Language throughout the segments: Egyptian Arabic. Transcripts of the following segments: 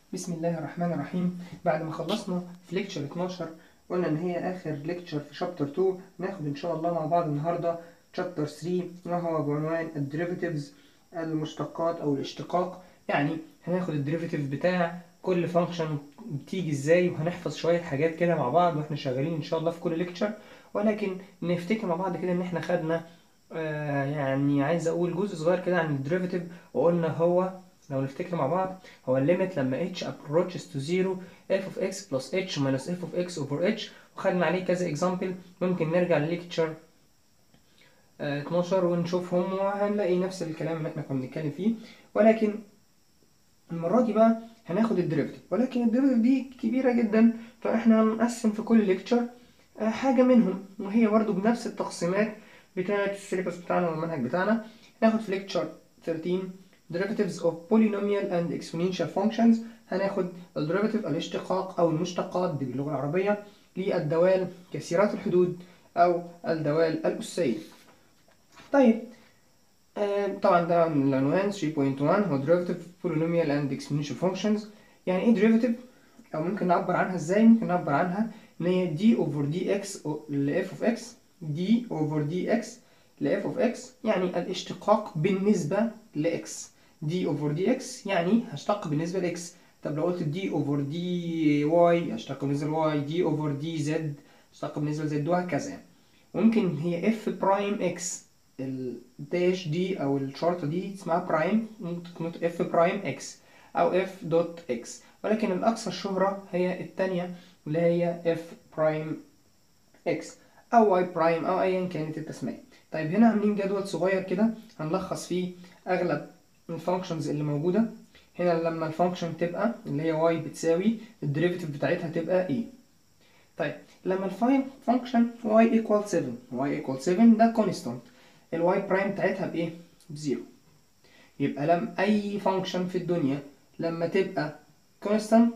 بسم الله الرحمن الرحيم بعد ما خلصنا في ليكتشر 12 قلنا ان هي اخر ليكتشر في شابتر 2 ناخد ان شاء الله مع بعض النهارده شابتر 3 وهو بعنوان الديريفاتيفز المشتقات او الاشتقاق يعني هناخد الديريفاتيف بتاع كل فانكشن بتيجي ازاي وهنحفظ شويه حاجات كده مع بعض واحنا شغالين ان شاء الله في كل ليكتشر ولكن نفتكر مع بعض كده ان احنا خدنا آه يعني عايز اقول جزء صغير كده عن الديريفاتيف وقلنا هو لو نفتكر مع بعض هو الليميت لما h approaches to 0 f of x plus h minus f of x over h وخدنا عليه كذا example ممكن نرجع لليكتشر 12 ونشوفهم وهنلاقي نفس الكلام اللي احنا كنا بنتكلم فيه ولكن المرة دي بقى هناخد الديريفاتيف ولكن الديريفاتيف دي كبيرة جدا فاحنا هنقسم في كل ليكتشر حاجة منهم وهي برضو بنفس التقسيمات بتاعة السيلبس بتاعنا والمنهج بتاعنا ناخد في ليكتشر 13 derivatives of polynomial and exponential functions هناخد الديريفاتيف الاشتقاق أو المشتقات دي باللغة العربية للدوال كثيرات الحدود أو الدوال الأسية طيب آه طبعا ده من العنوان 3.1 هو derivative polynomial and exponential functions يعني ايه derivative أو ممكن نعبر عنها ازاي ممكن نعبر عنها ان هي d over dx ل f of x d over dx ل f of x يعني الاشتقاق بالنسبة ل x d over dx يعني هشتق بالنسبة ل x طب لو قلت d over dy هشتق بالنسبة ل y d over dz هشتق بالنسبة ل z وهكذا يعني ممكن هي f برايم x الداش دي او الشرطة دي اسمها برايم ممكن تكون f برايم x او f دوت x ولكن الأكثر شهرة هي التانية اللي هي f برايم x أو y برايم أو أيا كانت التسمية طيب هنا عاملين جدول صغير كده هنلخص فيه أغلب الفانكشنز اللي موجودة هنا لما الفانكشن تبقى اللي هي y بتساوي الديريفيتيف بتاعتها تبقى ايه طيب لما الفانكشن y equal 7 y equal 7 ده constant الواي برايم بتاعتها بايه بزيرو يبقى لما اي فانكشن في الدنيا لما تبقى constant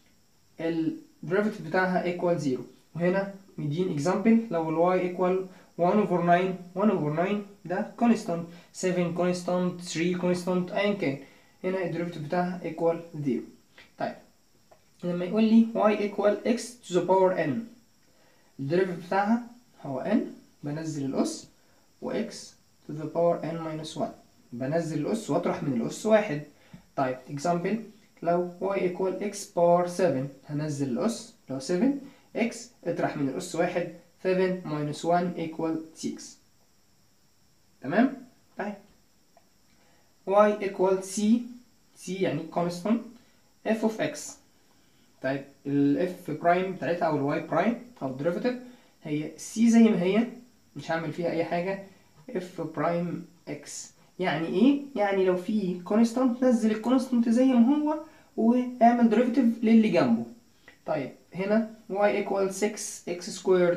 الديريفيتيف بتاعها equal 0 وهنا مدين example لو الواي equal 1 over 9 1 over 9 ده constant 7 constant 3 constant ايا كان هنا الديريفيتيف بتاعها equal 0 طيب لما يقول لي y equal x to the power n الديريفيتيف بتاعها هو n بنزل الأس و x to the power n minus 1 بنزل الأس وأطرح من الأس واحد طيب example لو y equal x power 7 هنزل الأس لو 7 x اطرح من الأس واحد 7 minus 1 equal 6 تمام؟ طيب y equal c c يعني constant f of x طيب ال f prime بتاعتها أو ال y prime أو derivative هي c زي ما هي مش هعمل فيها أي حاجة f prime x يعني إيه؟ يعني لو في constant نزل الكونستانت زي ما هو واعمل derivative للي جنبه طيب هنا y equal 6 x squared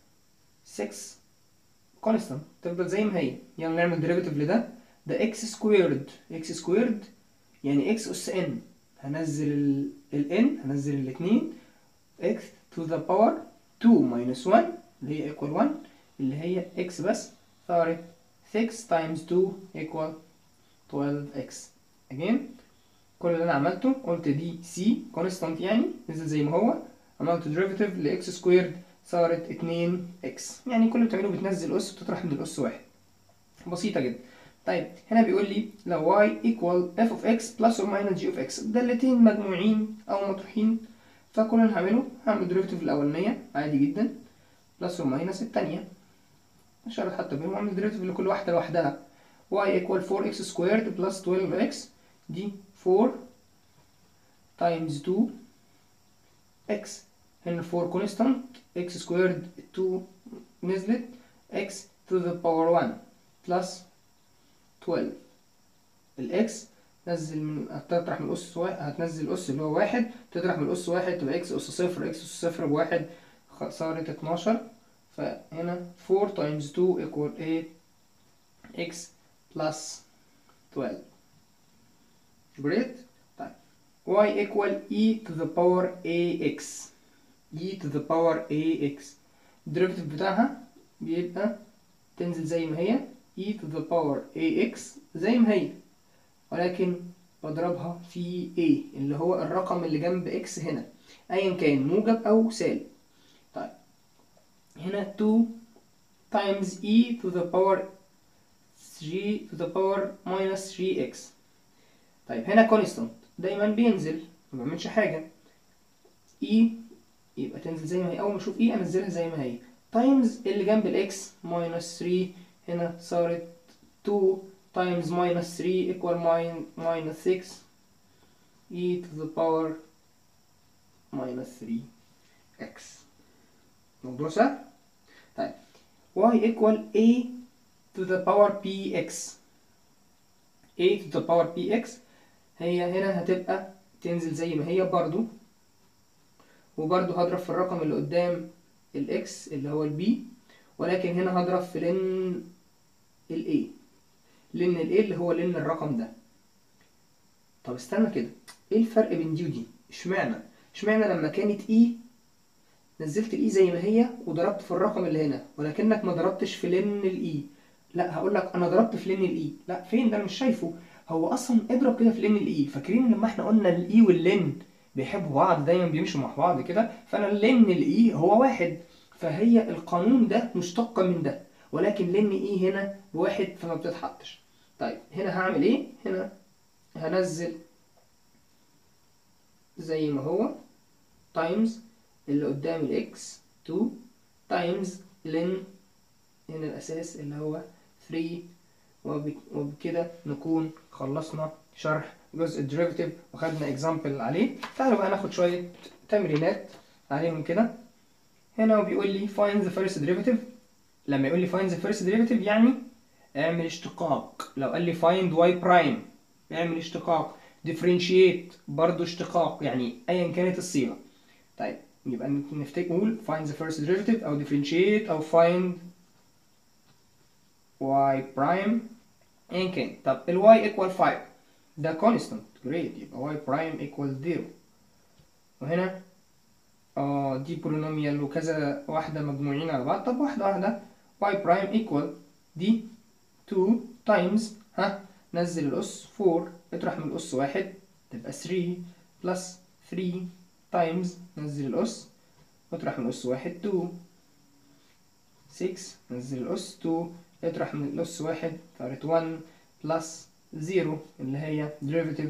6 constant تفضل زي ما هي يلا نعمل derivative لده ده x squared x squared يعني x أس n هنزل ال n هنزل الاتنين x to the power 2 minus 1 اللي هي equal 1 اللي هي x بس صارت 6 times 2 equal 12x again كل اللي انا عملته قلت دي c constant يعني نزل زي ما هو عملت derivative ل x squared صارت 2x يعني كل اللي بتعمله بتنزل أس وتطرح من الأس واحد بسيطة جدا طيب هنا بيقول لي لو y equal f of x plus or minus g of x دالتين مجموعين أو مطروحين فكل اللي هعمله هعمل derivative الأولانية عادي جدا plus or minus التانية مش هعرف حتى بينهم واعمل derivative لكل واحدة لوحدها y equal 4x squared plus 12x دي 4 times 2 x هنا 4 constant x squared 2 نزلت x to the power 1 plus 12 الاكس نزل من هتطرح من الأس واحد هتنزل الأس اللي هو واحد تطرح من الأس واحد تبقى اكس أس صفر اكس أس صفر بواحد صارت اتناشر فهنا 4 times 2 equal 8 x plus 12 great طيب y equal e to the power ax e to the power ax الديريفيتيف بتاعها بيبقى تنزل زي ما هي e to the power ax زي ما هي ولكن بضربها في A اللي هو الرقم اللي جنب X هنا أيا كان موجب أو سالب طيب هنا 2 times E to the power 3 to the power minus 3x طيب هنا constant دايما بينزل ما بعملش حاجة E يبقى تنزل زي ما هي أول ما أشوف E أنزلها زي ما هي times اللي جنب الإكس minus 3 هنا صارت 2 times minus 3 equal min- minus 6 e to the power minus 3x موضوع سهل طيب y equal a to the power px a to the power px هي هنا هتبقى تنزل زي ما هي برضو وبرضو هضرب في الرقم اللي قدام الاكس اللي هو البي ولكن هنا هضرب في لن الاي لن الاي اللي هو لن الرقم ده طب استنى كده ايه الفرق بين دي ودي اشمعنى اشمعنى لما كانت اي نزلت الاي زي ما هي وضربت في الرقم اللي هنا ولكنك ما ضربتش في لن الاي لا هقول لك انا ضربت في لن الاي لا فين ده انا مش شايفه هو اصلا اضرب كده في لن الاي فاكرين لما احنا قلنا الاي واللن بيحبوا بعض دايما بيمشوا مع بعض كده فانا لن الاي هو واحد فهي القانون ده مشتق من ده ولكن لن اي هنا بواحد فما بتتحطش طيب هنا هعمل ايه هنا هنزل زي ما هو تايمز اللي قدام الاكس 2 تايمز لن هنا الاساس اللي هو 3 وب- وبكده نكون خلصنا شرح جزء الديريفيتيف وخدنا اكزامبل عليه تعالوا بقى ناخد شوية تمرينات عليهم كده هنا هو بيقول لي find the first derivative لما يقول لي find the first derivative يعني اعمل اشتقاق لو قال لي find y prime اعمل اشتقاق differentiate برضو اشتقاق يعني ايا كانت الصيغة طيب يبقى نفتكر نقول find the first derivative او differentiate او find y prime ايا كان طب ال y equal 5 ده constant great يبقى y prime equal 0 وهنا اه دي بولينوميال وكذا واحدة مجموعين على بعض طب واحدة واحدة y prime equal دي 2 times ها نزل الأس 4 اطرح من الأس واحد تبقى 3 plus 3 times نزل الأس اطرح من الأس واحد 2 6 نزل الأس 2 اطرح من الأس واحد صارت 1 plus 0 اللي هي derivative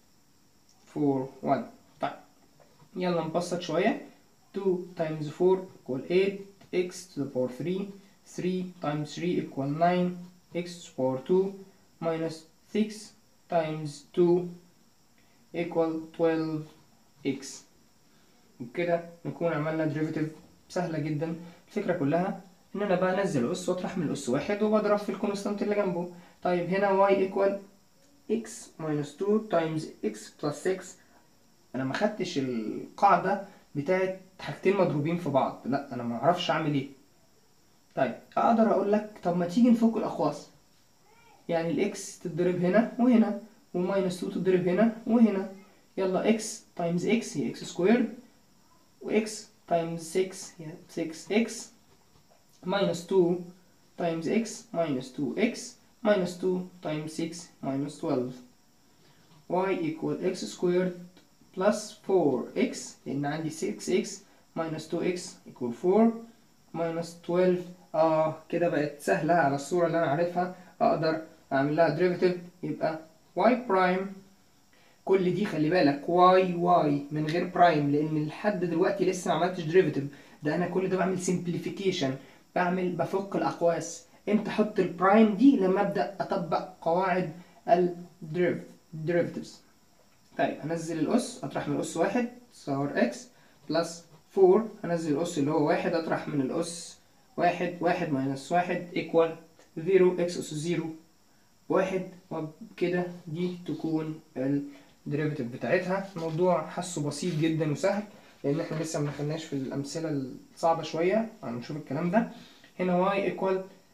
for 1 طيب يلا نبسط شوية 2 times 4 equal 8 x to the power 3 3 times 3 equal 9 x to the power 2 minus 6 times 2 equal 12x وبكده نكون عملنا derivative سهلة جدا الفكرة كلها ان انا بقى انزل اس واطرح من الاس واحد وبضرب في الكونستانت اللي جنبه طيب هنا y equal x minus 2 times x plus 6 انا ما خدتش القاعدة بتاعت حاجتين مضروبين في بعض لا انا ما اعرفش اعمل ايه طيب اقدر اقول لك طب ما تيجي نفك الاقواس يعني الاكس تتضرب هنا وهنا وماينس 2 تتضرب هنا وهنا يلا اكس تايمز اكس هي اكس سكويرد واكس تايمز 6 هي 6x minus 2 times x minus 2x minus 2 times 6 minus 12 y equal x squared plus 4x لأن عندي 6x minus 2x equal 4 minus 12 اه كده بقت سهلة على الصورة اللي أنا عارفها أقدر أعمل لها derivative يبقى y prime كل دي خلي بالك y y من غير prime لأن لحد دلوقتي لسه ما عملتش derivative ده أنا كل ده بعمل simplification بعمل بفك الأقواس امتى أحط البرايم دي لما أبدأ أطبق قواعد الديريفيتيفز طيب هنزل الأس أطرح من الأس واحد صار إكس بلس فور هنزل الأس اللي هو واحد أطرح من الأس واحد واحد ماينس واحد إيكوال زيرو إكس أس زيرو واحد وبكده دي تكون الديريفيتيف بتاعتها الموضوع حاسه بسيط جدا وسهل لأن احنا لسه ما دخلناش في الأمثلة الصعبة شوية هنشوف الكلام ده هنا y equal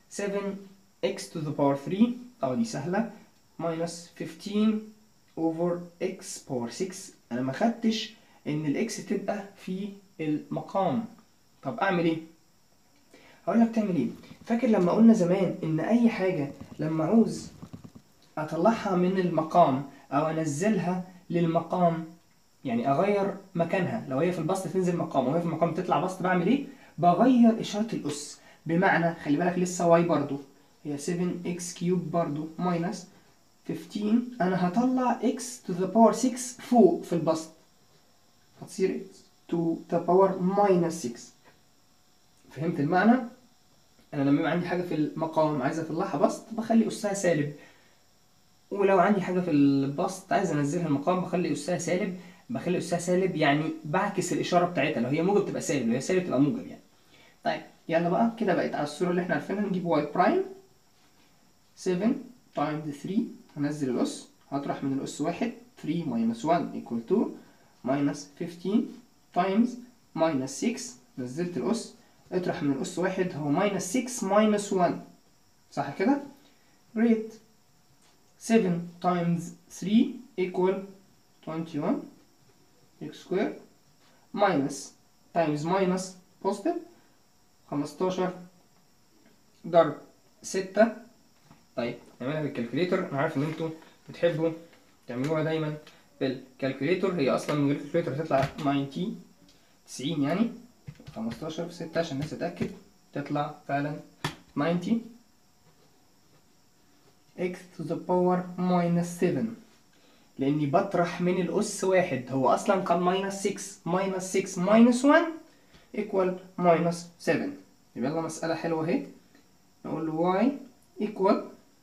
7x to the power 3 اه دي سهلة minus 15 over x power 6 أنا ما خدتش إن الإكس تبقى في المقام طب أعمل إيه؟ هقول لك تعمل إيه؟ فاكر لما قلنا زمان إن أي حاجة لما عاوز أطلعها من المقام او انزلها للمقام يعني اغير مكانها لو هي في البسط تنزل مقام وهي في المقام تطلع بسط بعمل ايه بغير اشاره الاس بمعنى خلي بالك لسه واي برضو هي 7 اكس كيوب برضو ماينس 15 انا هطلع اكس to the power 6 فوق في البسط هتصير to the power minus 6 فهمت المعنى انا لما يبقى عندي حاجه في المقام عايز اطلعها بسط بخلي اسها سالب ولو عندي حاجه في البسط عايز انزلها المقام بخلي اسها سالب بخلي اسها سالب يعني بعكس الاشاره بتاعتها لو هي موجب تبقى سالب لو هي سالب تبقى موجب يعني طيب يلا بقى كده بقت على الصوره اللي احنا عارفينها نجيب واي برايم 7 تايمز 3 هنزل الاس هطرح من الاس 1 3 minus 1 equal to minus 15 times minus 6 نزلت الاس اطرح من الاس 1 هو minus 6 minus 1 صح كده؟ great 7 times 3 equal 21 x square minus times minus positive 15 ضرب 6 طيب نعملها بالكالكوليتر انا عارف ان انتوا بتحبوا تعملوها دايما بالكالكوليتر هي اصلا من غير الكالكوليتر هتطلع 90 90 يعني 15 في 6 عشان الناس تتاكد تطلع فعلا 90 x to the power minus 7 لاني بطرح من الاس واحد هو اصلا كان minus 6 minus 6 minus 1 equal minus 7 يبقى يلا مسألة حلوة اهي نقول له y equal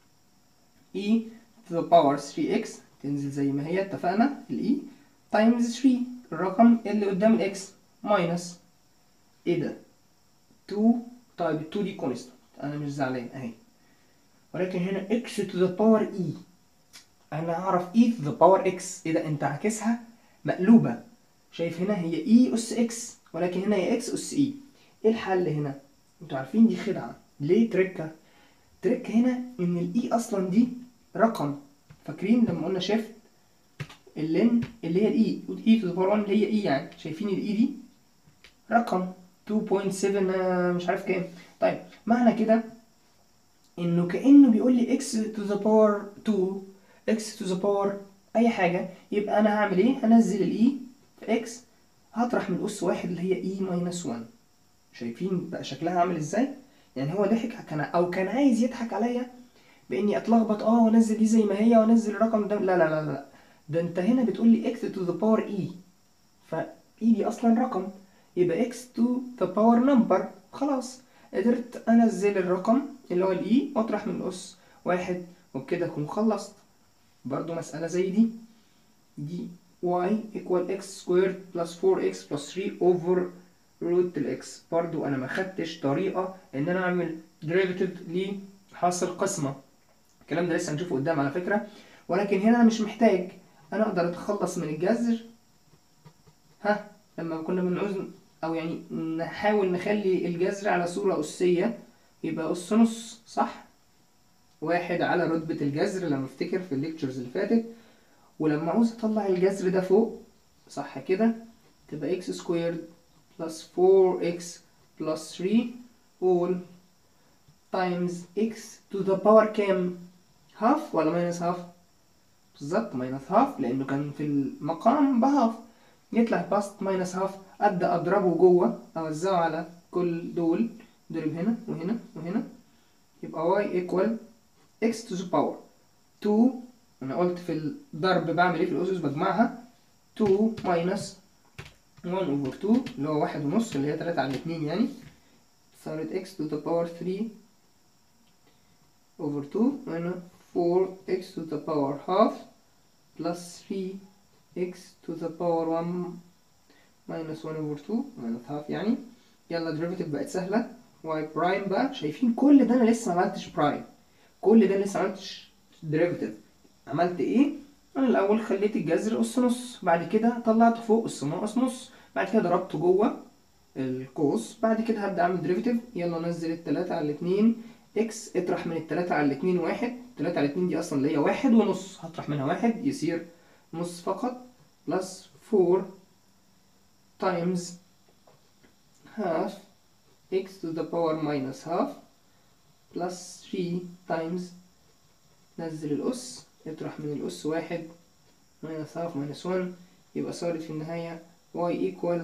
e to the power 3x تنزل زي ما هي اتفقنا ال e times 3 الرقم اللي قدام ال x minus ايه ده 2 طيب ال 2 دي constant انا مش زعلان اهي ولكن هنا x to the power e انا اعرف e to the power x ايه ده انت عاكسها مقلوبة شايف هنا هي e اس x ولكن هنا هي x اس e ايه الحل هنا انتوا عارفين دي خدعة ليه تركة ترك هنا ان الاي اصلا دي رقم فاكرين لما قلنا شيفت اللين اللي هي الاي اي تو ذا باور 1 اللي هي اي يعني شايفين الاي دي رقم 2.7 مش عارف كام طيب معنى كده انه كانه بيقول لي x to the power 2 x to the power اي حاجه يبقى انا هعمل ايه هنزل الاي في x هطرح من اس واحد اللي هي e minus 1 شايفين بقى شكلها عامل ازاي يعني هو ضحك كان او كان عايز يضحك عليا باني اتلخبط اه وانزل دي زي ما هي وانزل الرقم ده لا لا لا لا ده انت هنا بتقول لي x to the power e ف e دي اصلا رقم يبقى x to the power number خلاص قدرت انزل الرقم اللي هو الاي واطرح من الاس واحد وبكده اكون خلصت برضو مسألة زي دي دي y equal x squared plus 4x plus 3 over روت الاكس برضو انا ما خدتش طريقه ان انا اعمل ديريفيتيف لحاصل قسمه الكلام ده لسه هنشوفه قدام على فكره ولكن هنا انا مش محتاج انا اقدر اتخلص من الجذر ها لما كنا بنعوز او يعني نحاول نخلي الجذر على صوره اسيه يبقى اس نص صح واحد على رتبه الجذر لما افتكر في الليكتشرز اللي فاتت ولما عاوز اطلع الجذر ده فوق صح كده تبقى x سكويرد plus 4x plus 3 all times x to the power كام؟ half ولا minus half؟ بالظبط minus half لأنه كان في المقام بهاف يطلع باست minus half أبدأ أضربه جوه أوزعه على كل دول ضرب هنا وهنا وهنا يبقى y equal x to the power 2 أنا قلت في الضرب بعمل إيه في الأسس بجمعها 2 minus 1 over 2 اللي هو واحد ونص اللي هي 3 على 2 يعني صارت x to the power 3 over 2 هنا 4x to the power half plus 3x to the power 1 minus 1 over 2 minus half يعني يلا derivative بقت سهلة y prime بقى شايفين كل ده أنا لسه ما عملتش prime كل ده لسه ما عملتش derivative عملت إيه؟ أنا الأول خليت الجذر أس نص بعد كده طلعت فوق أس ناقص نص بعد كده ضربته جوه القوس بعد كده هبدأ أعمل ديريفيتيف يلا نزل التلاتة على الاتنين إكس اطرح من التلاتة على الاتنين واحد التلاتة على الاتنين دي أصلا اللي هي واحد ونص هطرح منها واحد يصير نص فقط بلس فور تايمز half x to the power minus half plus 3 times نزل الأس اطرح من الأس واحد minus half minus 1 يبقى صارت في النهاية y equal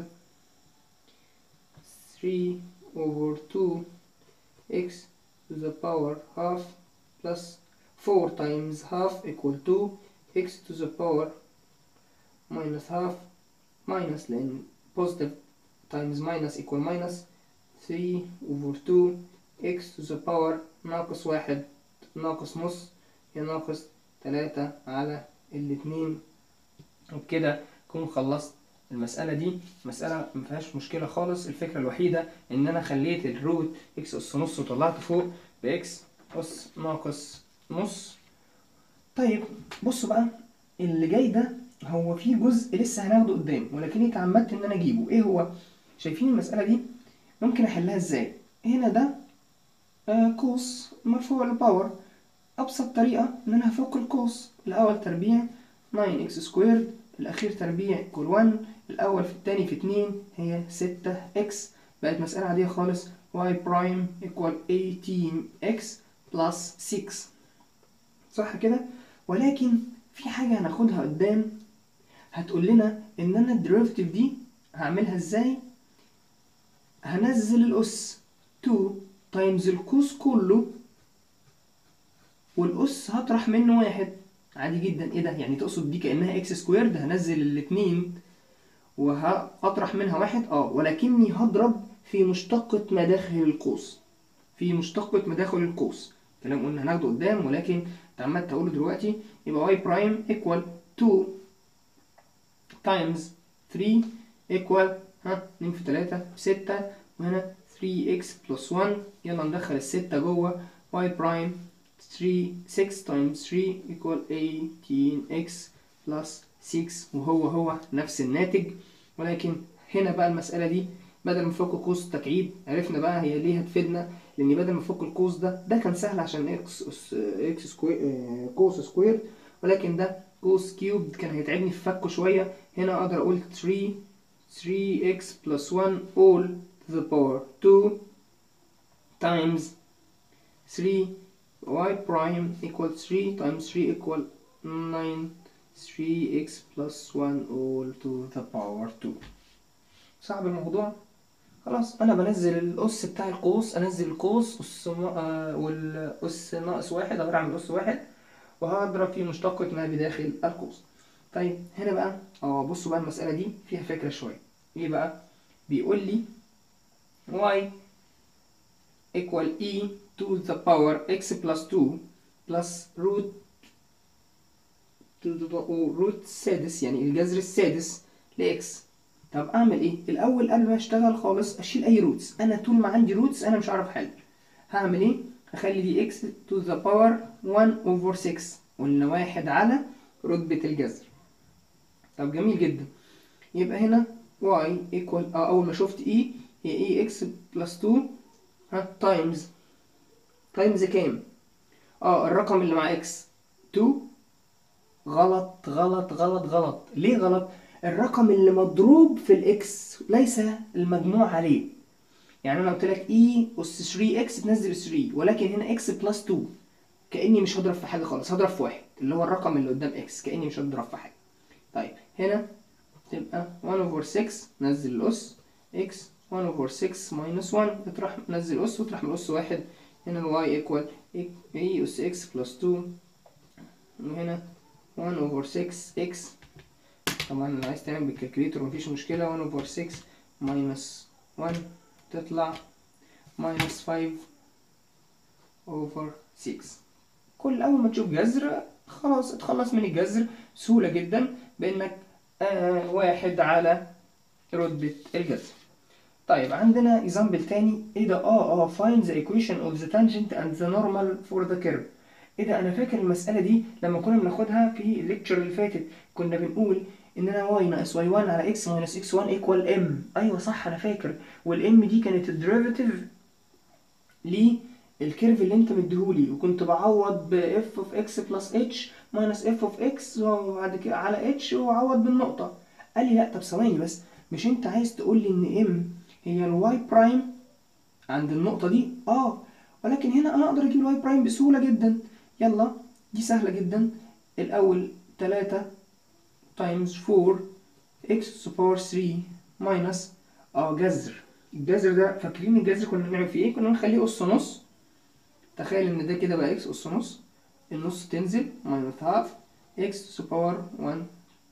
3 over 2 x to the power half plus 4 times half equal to x to the power minus half minus لأن positive times minus equal minus 3 over 2 x to the power ناقص واحد ناقص نص هي ناقص تلاتة على الاتنين وبكده أكون خلصت المسألة دي مسألة مفيهاش مشكلة خالص الفكرة الوحيدة إن أنا خليت الروت إكس أس نص وطلعت فوق بإكس أس ناقص نص طيب بصوا بقى اللي جاي ده هو في جزء لسه هناخده قدام ولكني تعمدت إن أنا أجيبه إيه هو؟ شايفين المسألة دي؟ ممكن أحلها إزاي؟ هنا ده آه قوس مرفوع للباور أبسط طريقة إن أنا هفك القوس الأول تربيع 9 إكس سكويرد الأخير تربيع إيكوال 1 الأول في التاني في 2 هي 6 إكس بقت مسألة عادية خالص y برايم إيكوال 18 إكس بلس 6 صح كده؟ ولكن في حاجة هناخدها قدام هتقول لنا إن أنا الديريفيتيف دي هعملها إزاي؟ هنزل الأس 2 تايمز القوس كله والأس هطرح منه واحد عادي جدا ايه ده يعني تقصد دي كأنها اكس سكويرد هنزل الاتنين وهطرح منها واحد اه ولكني هضرب في مشتقة مداخل القوس في مشتقة مداخل القوس كلام قلنا هناخده قدام ولكن تعمدت اقوله دلوقتي يبقى y برايم equal 2 times 3 equal ها 2 في 3 6 وهنا 3x plus 1 يلا ندخل الستة جوه y برايم 3 6 times 3 equal 18x plus 6 وهو هو نفس الناتج ولكن هنا بقى المسألة دي بدل ما نفك قوس تكعيب عرفنا بقى هي ليه هتفيدنا لأن بدل ما نفك القوس ده ده كان سهل عشان اكس اكس سكوير قوس سكوير ولكن ده قوس كيوب كان هيتعبني في فكه شوية هنا أقدر أقول 3 3x plus 1 all to the power 2 times 3 y prime equal 3 times 3 equal 9 3x plus 1 all to the power 2 صعب الموضوع خلاص انا بنزل الاس بتاع القوس انزل القوس أس آه والاس ناقص واحد اقدر اعمل اس واحد وهضرب في مشتقة ما بداخل القوس طيب هنا بقى اه بصوا بقى المسألة دي فيها فكرة شوية ايه بقى بيقول لي y equal e to the power x plus 2 plus root to the root السادس يعني الجذر السادس لإكس طب أعمل إيه؟ الأول قبل ما أشتغل خالص أشيل أي روتس أنا طول ما عندي روتس أنا مش عارف أحل هعمل إيه؟ هخلي دي x to the power 1 over 6 قلنا واحد على رتبة الجذر طب جميل جدا يبقى هنا y equal آه أول ما شفت e هي e x plus 2 ها تايمز تايمز كام؟ اه الرقم اللي مع اكس 2 غلط غلط غلط غلط ليه غلط؟ الرقم اللي مضروب في الاكس ليس المجموع عليه يعني انا قلت لك اي اس 3 اكس تنزل 3 ولكن هنا اكس بلس 2 كاني مش هضرب في حاجه خالص هضرب في واحد اللي هو الرقم اللي قدام اكس كاني مش هضرب في حاجه طيب هنا تبقى 1 over 6 نزل الاس اكس 1 over 6 minus 1 تروح نزل اس وتروح من اس واحد هنا ال y equal a اس x plus 2 وهنا 1 over 6 x طبعا لو عايز تعمل بالكالكوليتر مفيش مشكلة 1 over 6 minus 1 تطلع minus 5 over 6 كل أول ما تشوف جذر خلاص اتخلص من الجذر سهولة جدا بإنك آه واحد على رتبة الجذر طيب عندنا اكزامبل تاني ايه ده اه اه find the equation of the tangent and the normal for the curve ايه ده انا فاكر المسألة دي لما كنا بناخدها في الليكتشر اللي فاتت كنا بنقول ان انا y ناقص y1 على x minus x1 equal m ايوه صح انا فاكر والام دي كانت الديريفيتيف للكيرف اللي انت مديهولي وكنت بعوض ب f of x plus h minus f of x وبعد كده على h واعوض بالنقطة قال لي لا طب ثواني بس مش انت عايز تقول لي ان m هي الواي برايم عند النقطة دي اه ولكن هنا انا اقدر اجيب الواي برايم بسهولة جدا يلا دي سهلة جدا الاول تلاتة times 4 x to the power 3 minus اه جذر الجذر ده فاكرين الجذر كنا بنعمل فيه ايه كنا نخليه اس نص تخيل ان ده كده بقى اكس اس نص النص تنزل minus half x to the power 1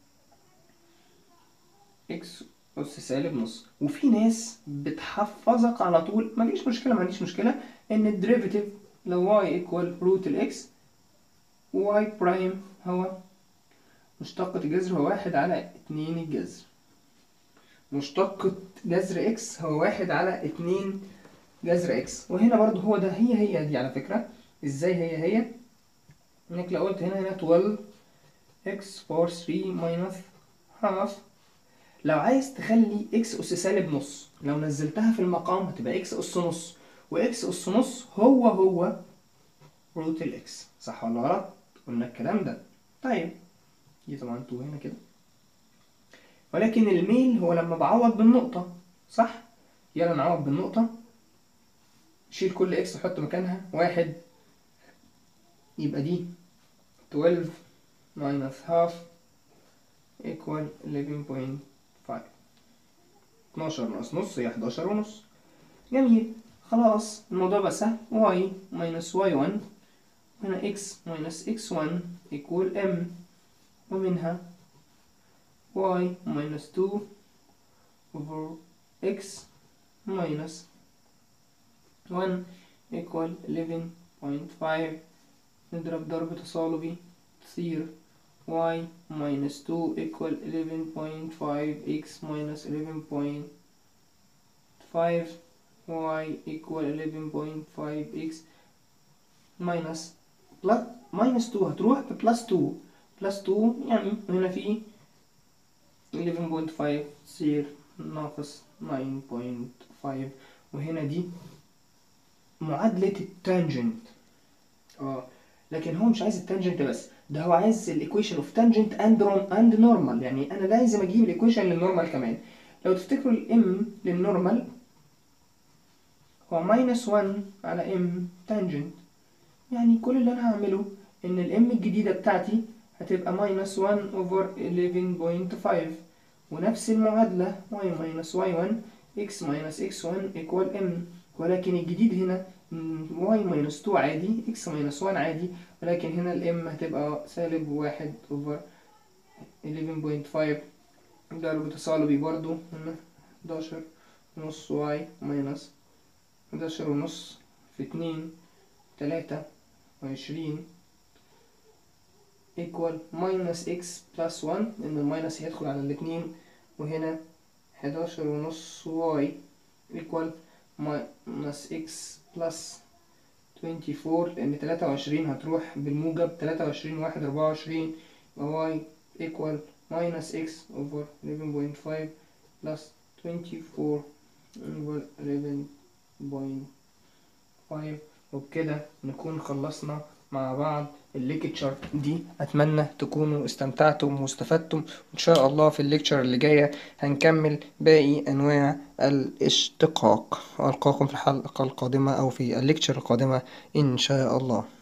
x أس سالب نص وفي ناس بتحفظك على طول مفيش مشكلة ما عنديش مشكلة إن الديريفيتيف لو y equal روت الإكس y برايم هو مشتقة الجذر هو واحد على اتنين الجذر مشتقة جذر إكس هو واحد على اتنين جذر إكس وهنا برضو هو ده هي هي دي على فكرة إزاي هي هي إنك لو قلت هنا هنا 12 x باور 3 minus half لو عايز تخلي x أس سالب نص لو نزلتها في المقام هتبقى x أس نص و x أس نص هو هو روت الإكس صح ولا غلط؟ قلنا الكلام ده طيب دي طبعا 2 هنا كده ولكن الميل هو لما بعوض بالنقطة صح؟ يلا نعوض بالنقطة شيل كل اكس وحط مكانها واحد يبقى دي 12 minus half equal 11.5 12 ناقص نص هي 11 ونص جميل خلاص الموضوع بقى سهل y minus y1 هنا x minus x1 equal m ومنها y minus 2 over x minus 1 equal 11.5 نضرب ضرب تصالبي تصير y minus 2 equal 11.5 x minus 11.5 y equal 11.5 x minus plus minus 2 هتروح ب plus 2 plus 2 يعني هنا في 11.5 تصير ناقص 9.5 وهنا دي معادلة التانجنت اه لكن هو مش عايز التانجنت بس ده هو عايز الايكويشن اوف تانجنت اند اند نورمال يعني انا لازم اجيب الايكويشن للنورمال كمان لو تفتكروا الام للنورمال هو ماينس 1 على ام تانجنت يعني كل اللي انا هعمله ان الام الجديده بتاعتي هتبقى ماينس 1 اوفر 11.5 ونفس المعادله y ماينس y1 x ماينس x1 equal m ولكن الجديد هنا y ماينس 2 عادي x ماينس 1 عادي ولكن هنا الام هتبقى سالب واحد اوفر 11.5 ضرب تصالبي برضو هنا 11 ونص y ماينس 11 ونص في 2 تلاتة وعشرين equal minus x plus 1 لأن الماينس هيدخل على الاتنين وهنا 11 ونص y equal minus x plus 24 لأن 23 هتروح بالموجب 23 واحد 24 يبقى y equal minus x over 11.5 plus 24 over 11.5 وبكده نكون خلصنا مع بعض الليكتشر دي اتمنى تكونوا استمتعتم واستفدتم ان شاء الله في الليكتشر اللي جايه هنكمل باقي انواع الاشتقاق القاكم في الحلقه القادمه او في الليكتشر القادمه ان شاء الله